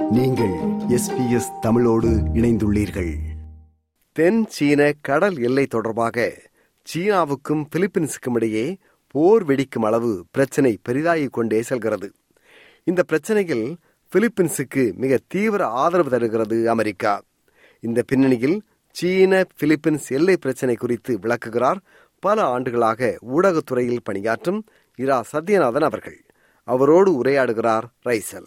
நீங்கள் எஸ்பிஎஸ் தமிழோடு இணைந்துள்ளீர்கள் தென் சீன கடல் எல்லை தொடர்பாக சீனாவுக்கும் பிலிப்பீன்ஸுக்கும் இடையே போர் வெடிக்கும் அளவு பிரச்சனை பெரிதாகிக் கொண்டே செல்கிறது இந்த பிரச்சனையில் பிலிப்பீன்ஸுக்கு மிக தீவிர ஆதரவு தருகிறது அமெரிக்கா இந்த பின்னணியில் சீன பிலிப்பீன்ஸ் எல்லை பிரச்சனை குறித்து விளக்குகிறார் பல ஆண்டுகளாக ஊடகத்துறையில் பணியாற்றும் இரா சத்யநாதன் அவர்கள் அவரோடு உரையாடுகிறார் ரைசல்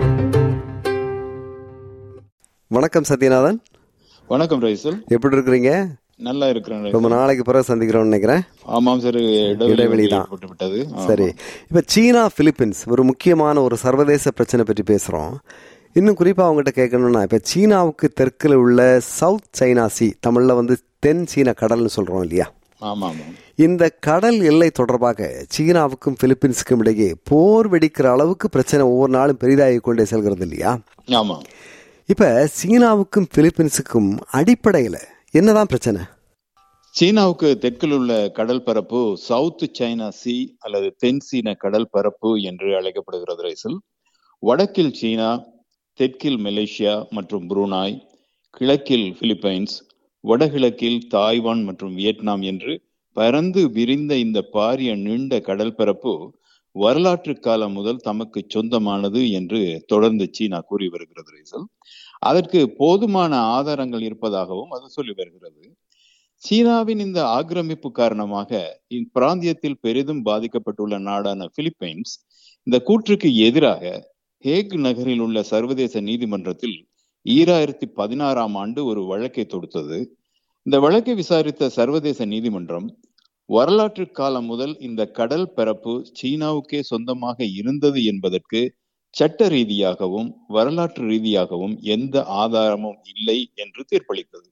வணக்கம் சத்யநாதன் வணக்கம் ரைசல் எப்படி இருக்கிறீங்க நல்லா இருக்கிறேன் ரைசல். ரொம்ப நாளைக்கு பிறகு சந்திக்கிறோம்னு நினைக்கிறேன் ஆமாம் சார் இடைவெளி இடைவெளி தான். ஏற்பட்டு விட்டது ஆ. சரி இப்ப சீனா பிலிப்பீன்ஸ் ஒரு முக்கியமான ஒரு சர்வதேச பிரச்சனை பற்றி பேசுறோம் இன்னும் குறிப்பா அவங்ககிட்ட கேட்கணும்னா இப்ப சீனாவுக்கு தெற்குல உள்ள சவுத் சைனா சி தமிழ்ல வந்து தென் சீன கடல்னு சொல்றோம் இல்லையா ஆமா ஆமாம் இந்த கடல் எல்லை தொடர்பாக சீனாவுக்கும் பிலிப்பீன்ஸுக்கும் இடையே போர் வெடிக்கிற அளவுக்கு பிரச்சனை ஒவ்வொரு நாளும் பெரிதாகி கொண்டே செல்கிறது இல்லையா ஆமா இப்ப சீனாவுக்கும் பிலிப்பீன்ஸுக்கும் அடிப்படையில என்னதான் பிரச்சனை சீனாவுக்கு தெற்கில் உள்ள கடல் பரப்பு சவுத் சைனா சி அல்லது தென் சீன கடல் பரப்பு என்று அழைக்கப்படுகிறது ரைசல் வடக்கில் சீனா தெற்கில் மலேசியா மற்றும் புரூனாய் கிழக்கில் பிலிப்பைன்ஸ் வடகிழக்கில் தாய்வான் மற்றும் வியட்நாம் என்று பரந்து விரிந்த இந்த பாரிய நீண்ட கடல் பரப்பு வரலாற்று காலம் முதல் தமக்கு சொந்தமானது என்று தொடர்ந்து சீனா கூறி வருகிறது ரைசல் அதற்கு போதுமான ஆதாரங்கள் இருப்பதாகவும் அது சொல்லி வருகிறது சீனாவின் இந்த ஆக்கிரமிப்பு காரணமாக இப்பிராந்தியத்தில் பெரிதும் பாதிக்கப்பட்டுள்ள நாடான பிலிப்பைன்ஸ் இந்த கூற்றுக்கு எதிராக ஹேக் நகரில் உள்ள சர்வதேச நீதிமன்றத்தில் ஈராயிரத்தி பதினாறாம் ஆண்டு ஒரு வழக்கை தொடுத்தது இந்த வழக்கை விசாரித்த சர்வதேச நீதிமன்றம் வரலாற்று காலம் முதல் இந்த கடல் பரப்பு சீனாவுக்கே சொந்தமாக இருந்தது என்பதற்கு சட்ட ரீதியாகவும் வரலாற்று ரீதியாகவும் எந்த ஆதாரமும் இல்லை என்று தீர்ப்பளித்தது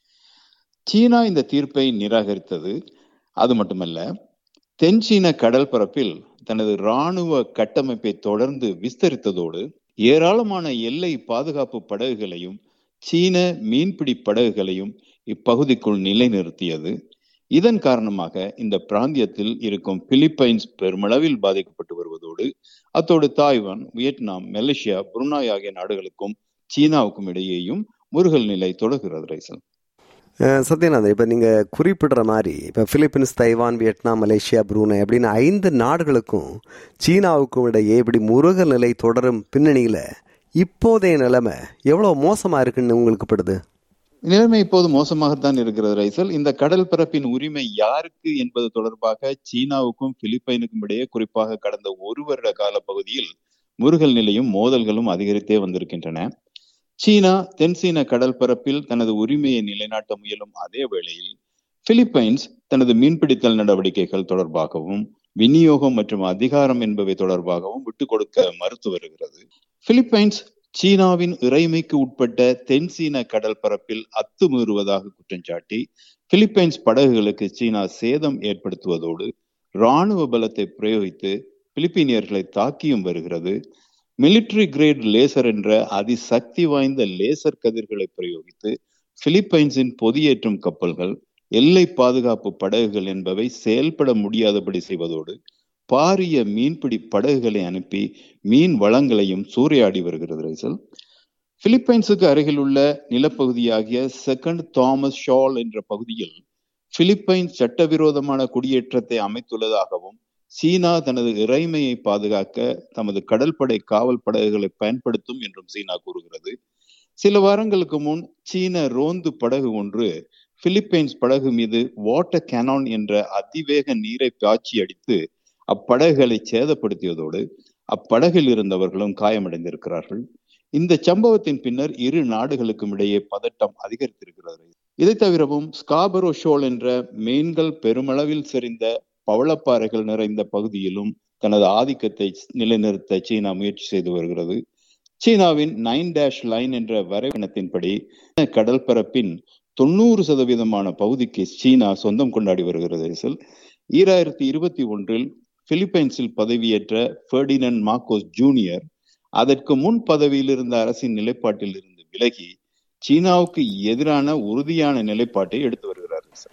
சீனா இந்த தீர்ப்பை நிராகரித்தது அது மட்டுமல்ல தென் சீன கடல் பரப்பில் தனது இராணுவ கட்டமைப்பை தொடர்ந்து விஸ்தரித்ததோடு ஏராளமான எல்லை பாதுகாப்பு படகுகளையும் சீன மீன்பிடி படகுகளையும் இப்பகுதிக்குள் நிலைநிறுத்தியது இதன் காரணமாக இந்த பிராந்தியத்தில் இருக்கும் பிலிப்பைன்ஸ் பெருமளவில் பாதிக்கப்பட்டு வருவதோடு அத்தோடு தாய்வான் வியட்நாம் மலேசியா புருனாய் ஆகிய நாடுகளுக்கும் சீனாவுக்கும் இடையேயும் முருகல் நிலை தொடர்கிறது ரைசல் அஹ் சத்யநாதன் இப்ப நீங்க குறிப்பிடுற மாதிரி இப்ப Philippines Taiwan Vietnam Malaysia Brunei அப்படின்னு ஐந்து நாடுகளுக்கும் சீனாவுக்கும் இடையே இப்படி முருகல் நிலை தொடரும் பின்னணியில இப்போதைய நிலைமை எவ்வளவு மோசமா இருக்குன்னு உங்களுக்கு படுது நிலைமை இப்போது மோசமாகத்தான் இருக்கிறது ரைசல் இந்த கடல் பரப்பின் உரிமை யாருக்கு என்பது தொடர்பாக சீனாவுக்கும் பிலிப்பைனுக்கும் இடையே குறிப்பாக கடந்த ஒரு வருட கால பகுதியில் முருகல் நிலையும் மோதல்களும் அதிகரித்தே வந்திருக்கின்றன சீனா தென் சீன கடல் பரப்பில் தனது உரிமையை நிலைநாட்ட முயலும் அதே வேளையில் பிலிப்பைன்ஸ் தனது மீன்பிடித்தல் நடவடிக்கைகள் தொடர்பாகவும் விநியோகம் மற்றும் அதிகாரம் என்பவை தொடர்பாகவும் விட்டுக் கொடுக்க மறுத்து வருகிறது பிலிப்பைன்ஸ் சீனாவின் இறைமைக்கு உட்பட்ட தென் சீன கடல் பரப்பில் அத்துமீறுவதாக குற்றம் சாட்டி பிலிப்பைன்ஸ் படகுகளுக்கு சீனா சேதம் ஏற்படுத்துவதோடு இராணுவ பலத்தை பிரயோகித்து பிலிப்பீனியர்களை தாக்கியும் வருகிறது மிலிட்டரி கிரேட் லேசர் என்ற அதிசக்தி வாய்ந்த லேசர் கதிர்களை பிரயோகித்து பிலிப்பைன்ஸின் பொதியேற்றும் கப்பல்கள் எல்லை பாதுகாப்பு படகுகள் என்பவை செயல்பட முடியாதபடி செய்வதோடு பாரிய மீன்பிடி படகுகளை அனுப்பி மீன் வளங்களையும் சூறையாடி வருகிறது ரைசல் பிலிப்பைன்ஸுக்கு அருகில் உள்ள நிலப்பகுதியாகிய செகண்ட் தாமஸ் ஷால் என்ற பகுதியில் பிலிப்பைன்ஸ் சட்டவிரோதமான குடியேற்றத்தை அமைத்துள்ளதாகவும் சீனா தனது இறைமையை பாதுகாக்க தமது கடற்படை காவல் படகுகளை பயன்படுத்தும் என்றும் சீனா கூறுகிறது சில வாரங்களுக்கு முன் சீன ரோந்து படகு ஒன்று பிலிப்பைன்ஸ் படகு மீது வாட்டர் கேனான் என்ற அதிவேக நீரை பாய்ச்சி அடித்து அப்படகுகளை சேதப்படுத்தியதோடு அப்படகில் இருந்தவர்களும் காயமடைந்திருக்கிறார்கள் இந்த சம்பவத்தின் பின்னர் இரு நாடுகளுக்கும் இடையே பதட்டம் அதிகரித்திருக்கிறது இதை தவிரவும் ஸ்காபரோ ஷோல் என்ற மீன்கள் பெருமளவில் செறிந்த பவளப்பாறைகள் நிறைந்த பகுதியிலும் தனது ஆதிக்கத்தை நிலைநிறுத்த சீனா முயற்சி செய்து வருகிறது சீனாவின் நைன் டேஷ் லைன் என்ற வரைவினத்தின்படி கடல் பரப்பின் தொண்ணூறு சதவீதமான பகுதிக்கு சீனா சொந்தம் கொண்டாடி வருகிறது ரைசல் ஈராயிரத்தி இருபத்தி ஒன்றில் பிலிப்பைன்ஸில் பதவியேற்ற ஃபெர்டினன் மார்க்கோஸ் ஜூனியர் அதற்கு முன் பதவியில் இருந்த அரசின் நிலைப்பாட்டில் இருந்து விலகி சீனாவுக்கு எதிரான உறுதியான நிலைப்பாட்டை எடுத்து வருகிறார் ரைசல்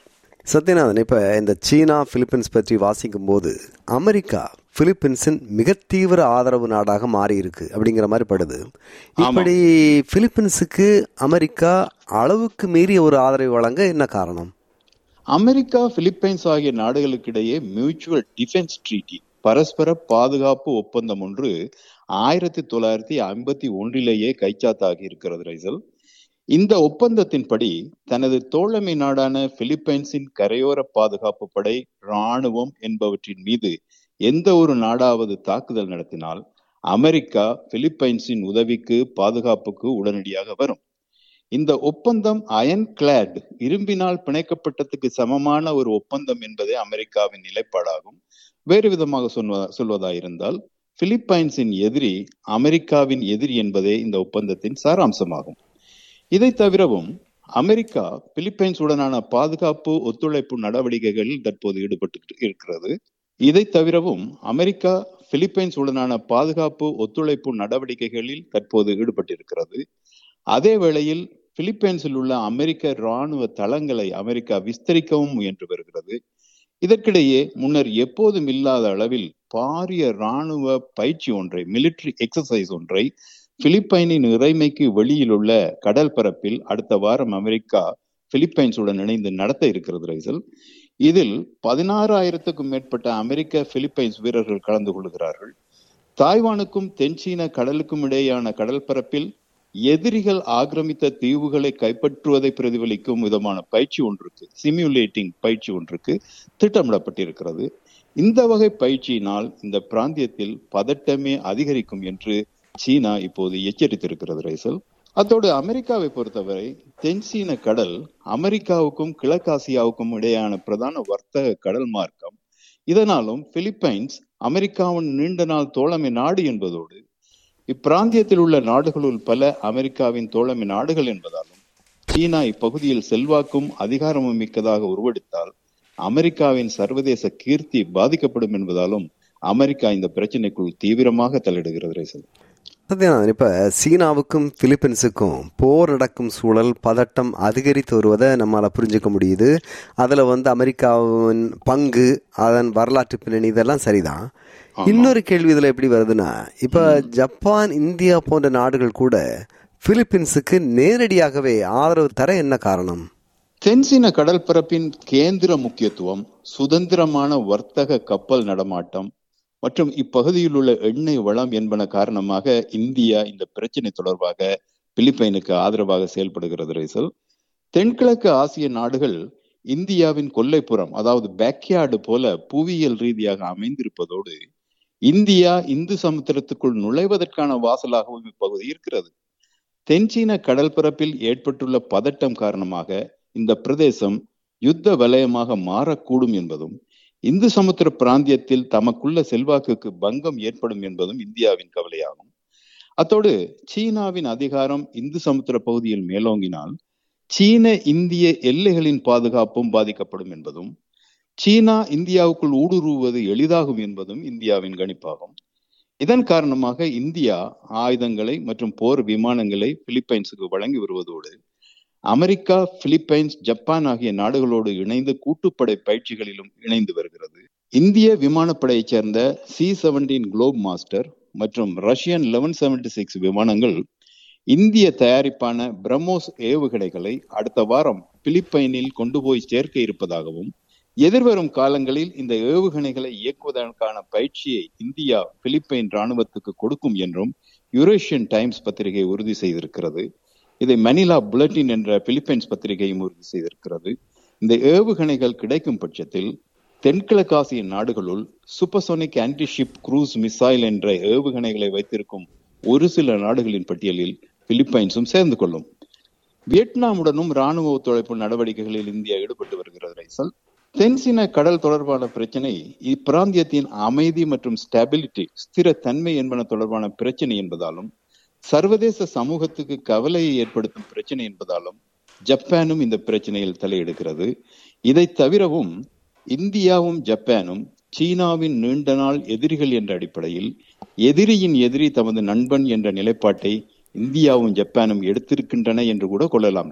சத்யநாதன் இப்ப இந்த சீனா பிலிப்பைன்ஸ் பற்றி வாசிக்கும் போது அமெரிக்கா பிலிப்பைன்ஸின் மிக தீவிர ஆதரவு நாடாக மாறி இருக்கு அப்படிங்கிற மாதிரி படுது இப்படி பிலிப்பைன்ஸுக்கு அமெரிக்கா அளவுக்கு மீறிய ஒரு ஆதரவை வழங்க என்ன காரணம் அமெரிக்கா பிலிப்பைன்ஸ் ஆகிய நாடுகளுக்கிடையே மியூச்சுவல் டிஃபென்ஸ் ட்ரீட்டி பரஸ்பர பாதுகாப்பு ஒப்பந்தம் ஒன்று ஆயிரத்தி தொள்ளாயிரத்தி ஐம்பத்தி ஒன்றிலேயே கைச்சாத்தாகி இருக்கிறது ரைசல் இந்த ஒப்பந்தத்தின்படி தனது தோழமை நாடான பிலிப்பைன்ஸின் கரையோர பாதுகாப்பு படை ராணுவம் என்பவற்றின் மீது எந்த ஒரு நாடாவது தாக்குதல் நடத்தினால் அமெரிக்கா பிலிப்பைன்ஸின் உதவிக்கு பாதுகாப்புக்கு உடனடியாக வரும் இந்த ஒப்பந்தம் அயன் கிளாட் இரும்பினால் பிணைக்கப்பட்டதுக்கு சமமான ஒரு ஒப்பந்தம் என்பதே அமெரிக்காவின் நிலைப்பாடாகும் வேறு விதமாக சொல்வதா சொல்வதாயிருந்தால் பிலிப்பைன்ஸின் எதிரி அமெரிக்காவின் எதிரி என்பதே இந்த ஒப்பந்தத்தின் சாராம்சமாகும் இதை தவிரவும் அமெரிக்கா பிலிப்பைன்ஸ் உடனான பாதுகாப்பு ஒத்துழைப்பு நடவடிக்கைகளில் தற்போது ஈடுபட்டு இருக்கிறது இதை தவிரவும் அமெரிக்கா பிலிப்பைன்ஸ் உடனான பாதுகாப்பு ஒத்துழைப்பு நடவடிக்கைகளில் தற்போது ஈடுபட்டிருக்கிறது அதே வேளையில் பிலிப்பைன்ஸில் உள்ள அமெரிக்க இராணுவ தளங்களை அமெரிக்கா விஸ்தரிக்கவும் முயன்று வருகிறது இதற்கிடையே முன்னர் எப்போதும் இல்லாத அளவில் பாரிய இராணுவ பயிற்சி ஒன்றை மிலிட்டரி எக்ஸசைஸ் ஒன்றை பிலிப்பைனின் இறைமைக்கு வெளியில் உள்ள கடல் பரப்பில் அடுத்த வாரம் அமெரிக்கா பிலிப்பைன்ஸுடன் இணைந்து நடத்த இருக்கிறது ரைசல் இதில் பதினாறாயிரத்துக்கும் மேற்பட்ட அமெரிக்க பிலிப்பைன்ஸ் வீரர்கள் கலந்து கொள்கிறார்கள் தாய்வானுக்கும் தென்சீன கடலுக்கும் இடையேயான கடல் பரப்பில் எதிரிகள் ஆக்கிரமித்த தீவுகளை கைப்பற்றுவதை பிரதிபலிக்கும் விதமான பயிற்சி ஒன்றுக்கு சிமுலேட்டிங் பயிற்சி ஒன்றுக்கு திட்டமிடப்பட்டிருக்கிறது இந்த வகை பயிற்சியினால் இந்த பிராந்தியத்தில் பதட்டமே அதிகரிக்கும் என்று சீனா இப்போது எச்சரித்திருக்கிறது ரைசல் அத்தோடு அமெரிக்காவை பொறுத்தவரை தென்சீன கடல் அமெரிக்காவுக்கும் கிழக்காசியாவுக்கும் இடையான பிரதான வர்த்தக கடல் மார்க்கம் இதனாலும் பிலிப்பைன்ஸ் அமெரிக்காவின் நீண்ட நாள் தோழமை நாடு என்பதோடு இப்பிராந்தியத்தில் உள்ள நாடுகளுள் பல அமெரிக்காவின் தோழமை நாடுகள் என்பதாலும் சீனா இப்பகுதியில் செல்வாக்கும் அதிகாரமும் மிக்கதாக உருவெடுத்தால் அமெரிக்காவின் சர்வதேச கீர்த்தி பாதிக்கப்படும் என்பதாலும் அமெரிக்கா இந்த பிரச்சனைக்குள் தீவிரமாக தலையிடுகிறது ரேசல் சத்யநாதன் இப்ப சீனாவுக்கும் பிலிப்பைன்ஸுக்கும் போர் நடக்கும் சூழல் பதட்டம் அதிகரித்து வருவதை நம்மால புரிஞ்சுக்க முடியுது அதுல வந்து அமெரிக்காவின் பங்கு அதன் வரலாற்று பின்னணி இதெல்லாம் சரிதான் இன்னொரு கேள்வி இதுல எப்படி வருதுன்னா இப்ப ஜப்பான் இந்தியா போன்ற நாடுகள் கூட பிலிப்பைன்ஸுக்கு நேரடியாகவே ஆதரவு தர என்ன காரணம் தென்சீன கடல் பரப்பின் கேந்திர முக்கியத்துவம் சுதந்திரமான வர்த்தக கப்பல் நடமாட்டம் மற்றும் இப்பகுதியில் உள்ள எண்ணெய் வளம் என்பன காரணமாக இந்தியா இந்த பிரச்சனை தொடர்பாக பிலிப்பைனுக்கு ஆதரவாக செயல்படுகிறது ரைசல் தென்கிழக்கு ஆசிய நாடுகள் இந்தியாவின் கொல்லைப்புறம் அதாவது பேக்யார்டு போல புவியியல் ரீதியாக அமைந்திருப்பதோடு இந்தியா இந்து சமுத்திரத்துக்குள் நுழைவதற்கான வாசலாகவும் இப்பகுதி இருக்கிறது தென்சீன கடல் பரப்பில் ஏற்பட்டுள்ள பதட்டம் காரணமாக இந்த பிரதேசம் யுத்த வலயமாக மாறக்கூடும் என்பதும் இந்து சமுத்திர பிராந்தியத்தில் தமக்குள்ள செல்வாக்குக்கு பங்கம் ஏற்படும் என்பதும் இந்தியாவின் கவலையாகும் அத்தோடு சீனாவின் அதிகாரம் இந்து சமுத்திர பகுதியில் மேலோங்கினால் சீன இந்திய எல்லைகளின் பாதுகாப்பும் பாதிக்கப்படும் என்பதும் சீனா இந்தியாவுக்குள் ஊடுருவது எளிதாகும் என்பதும் இந்தியாவின் கணிப்பாகும் இதன் காரணமாக இந்தியா ஆயுதங்களை மற்றும் போர் விமானங்களை பிலிப்பைன்ஸுக்கு வழங்கி வருவதோடு அமெரிக்கா பிலிப்பைன்ஸ் ஜப்பான் ஆகிய நாடுகளோடு இணைந்து கூட்டுப்படை பயிற்சிகளிலும் இணைந்து வருகிறது இந்திய விமானப்படையைச் சேர்ந்த சி செவன்டீன் குளோப் மாஸ்டர் மற்றும் ரஷ்யன் லெவன் செவன்டி சிக்ஸ் விமானங்கள் இந்திய தயாரிப்பான பிரம்மோஸ் ஏவுகணைகளை அடுத்த வாரம் பிலிப்பைனில் கொண்டு போய் சேர்க்க இருப்பதாகவும் எதிர்வரும் காலங்களில் இந்த ஏவுகணைகளை இயக்குவதற்கான பயிற்சியை இந்தியா பிலிப்பைன் ராணுவத்துக்கு கொடுக்கும் என்றும் யுரேஷியன் டைம்ஸ் பத்திரிகை உறுதி செய்திருக்கிறது இதை மணிலா புல்லட்டின் என்ற பிலிப்பைன்ஸ் பத்திரிகையும் உறுதி செய்திருக்கிறது இந்த ஏவுகணைகள் கிடைக்கும் பட்சத்தில் தென்கிழக்காசிய நாடுகளுள் சூப்பர்சோனிக் ஆன்டிஷிப் குரூஸ் மிசைல் என்ற ஏவுகணைகளை வைத்திருக்கும் ஒரு சில நாடுகளின் பட்டியலில் பிலிப்பைன்ஸும் சேர்ந்து கொள்ளும் வியட்நாமுடனும் ராணுவ ஒத்துழைப்பு நடவடிக்கைகளில் இந்தியா ஈடுபட்டு வருகிறது ரைசல் தென்சீன கடல் தொடர்பான பிரச்சனை இப்பிராந்தியத்தின் அமைதி மற்றும் ஸ்டெபிலிட்டி ஸ்திர தன்மை என்பன தொடர்பான பிரச்சனை என்பதாலும் சர்வதேச சமூகத்துக்கு கவலையை ஏற்படுத்தும் பிரச்சனை என்பதாலும் ஜப்பானும் இந்த பிரச்சனையில் தலையிடுகிறது இதை தவிரவும் இந்தியாவும் ஜப்பானும் சீனாவின் நீண்ட நாள் எதிரிகள் என்ற அடிப்படையில் எதிரியின் எதிரி தமது நண்பன் என்ற நிலைப்பாட்டை இந்தியாவும் ஜப்பானும் எடுத்திருக்கின்றன என்று கூட கொள்ளலாம்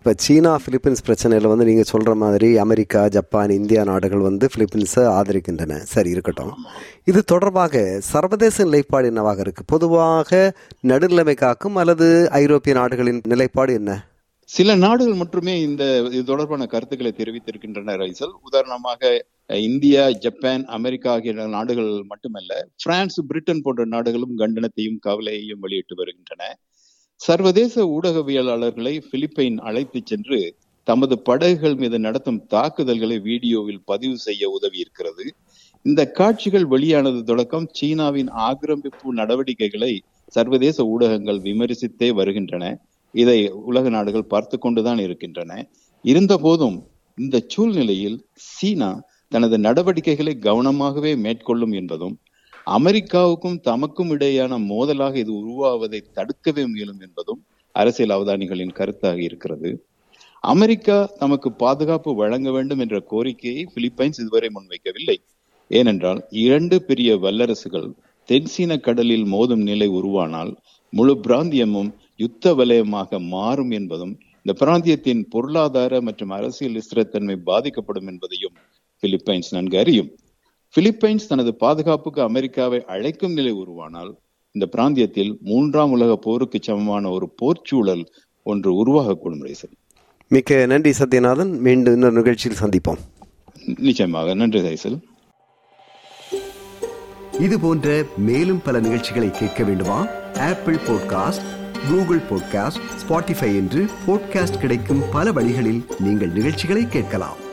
இப்போ சீனா பிலிப்பைன்ஸ் பிரச்சனையில் வந்து நீங்கள் சொல்கிற மாதிரி அமெரிக்கா ஜப்பான் இந்தியா நாடுகள் வந்து பிலிப்பைன்ஸை ஆதரிக்கின்றன சரி இருக்கட்டும் இது தொடர்பாக சர்வதேச நிலைப்பாடு என்னவாக இருக்கு பொதுவாக நடுநிலைமை காக்கும் அல்லது ஐரோப்பிய நாடுகளின் நிலைப்பாடு என்ன சில நாடுகள் மட்டுமே இந்த இது தொடர்பான கருத்துக்களை தெரிவித்திருக்கின்றன ரைசல் உதாரணமாக இந்தியா ஜப்பான் அமெரிக்கா ஆகிய நாடுகள் மட்டுமல்ல பிரான்ஸ் பிரிட்டன் போன்ற நாடுகளும் கண்டனத்தையும் கவலையையும் வெளியிட்டு வருகின்றன சர்வதேச ஊடகவியலாளர்களை பிலிப்பைன் அழைத்து சென்று தமது படகுகள் மீது நடத்தும் தாக்குதல்களை வீடியோவில் பதிவு செய்ய உதவி இருக்கிறது இந்த காட்சிகள் வெளியானது தொடக்கம் சீனாவின் ஆக்கிரமிப்பு நடவடிக்கைகளை சர்வதேச ஊடகங்கள் விமர்சித்தே வருகின்றன இதை உலக நாடுகள் பார்த்து கொண்டுதான் இருக்கின்றன இருந்த போதும் இந்த சூழ்நிலையில் சீனா தனது நடவடிக்கைகளை கவனமாகவே மேற்கொள்ளும் என்பதும் அமெரிக்காவுக்கும் தமக்கும் இடையேயான மோதலாக இது உருவாவதை தடுக்கவே முயலும் என்பதும் அரசியல் அவதானிகளின் கருத்தாக இருக்கிறது அமெரிக்கா தமக்கு பாதுகாப்பு வழங்க வேண்டும் என்ற கோரிக்கையை பிலிப்பைன்ஸ் இதுவரை முன்வைக்கவில்லை ஏனென்றால் இரண்டு பெரிய வல்லரசுகள் தென்சீன கடலில் மோதும் நிலை உருவானால் முழு பிராந்தியமும் யுத்த வலயமாக மாறும் என்பதும் இந்த பிராந்தியத்தின் பொருளாதார மற்றும் அரசியல் ஸ்திரத்தன்மை பாதிக்கப்படும் என்பதையும் பிலிப்பைன்ஸ் நன்கு அறியும் பிலிப்பைன்ஸ் தனது பாதுகாப்புக்கு அமெரிக்காவை அழைக்கும் நிலை உருவானால் இந்த பிராந்தியத்தில் மூன்றாம் உலக போருக்கு சமமான ஒரு போர்ச்சூழல் ஒன்று உருவாகக்கூடும் ரேசன் மிக்க நன்றி சத்யநாதன் மீண்டும் இன்னொரு நிகழ்ச்சியில் சந்திப்போம் நிச்சயமாக நன்றி ரைசல் இது போன்ற மேலும் பல நிகழ்ச்சிகளை கேட்க வேண்டுமா Apple podcast Google podcast Spotify என்று பாட்காஸ்ட் கிடைக்கும் பல வழிகளில் நீங்கள் நிகழ்ச்சிகளை கேட்கலாம்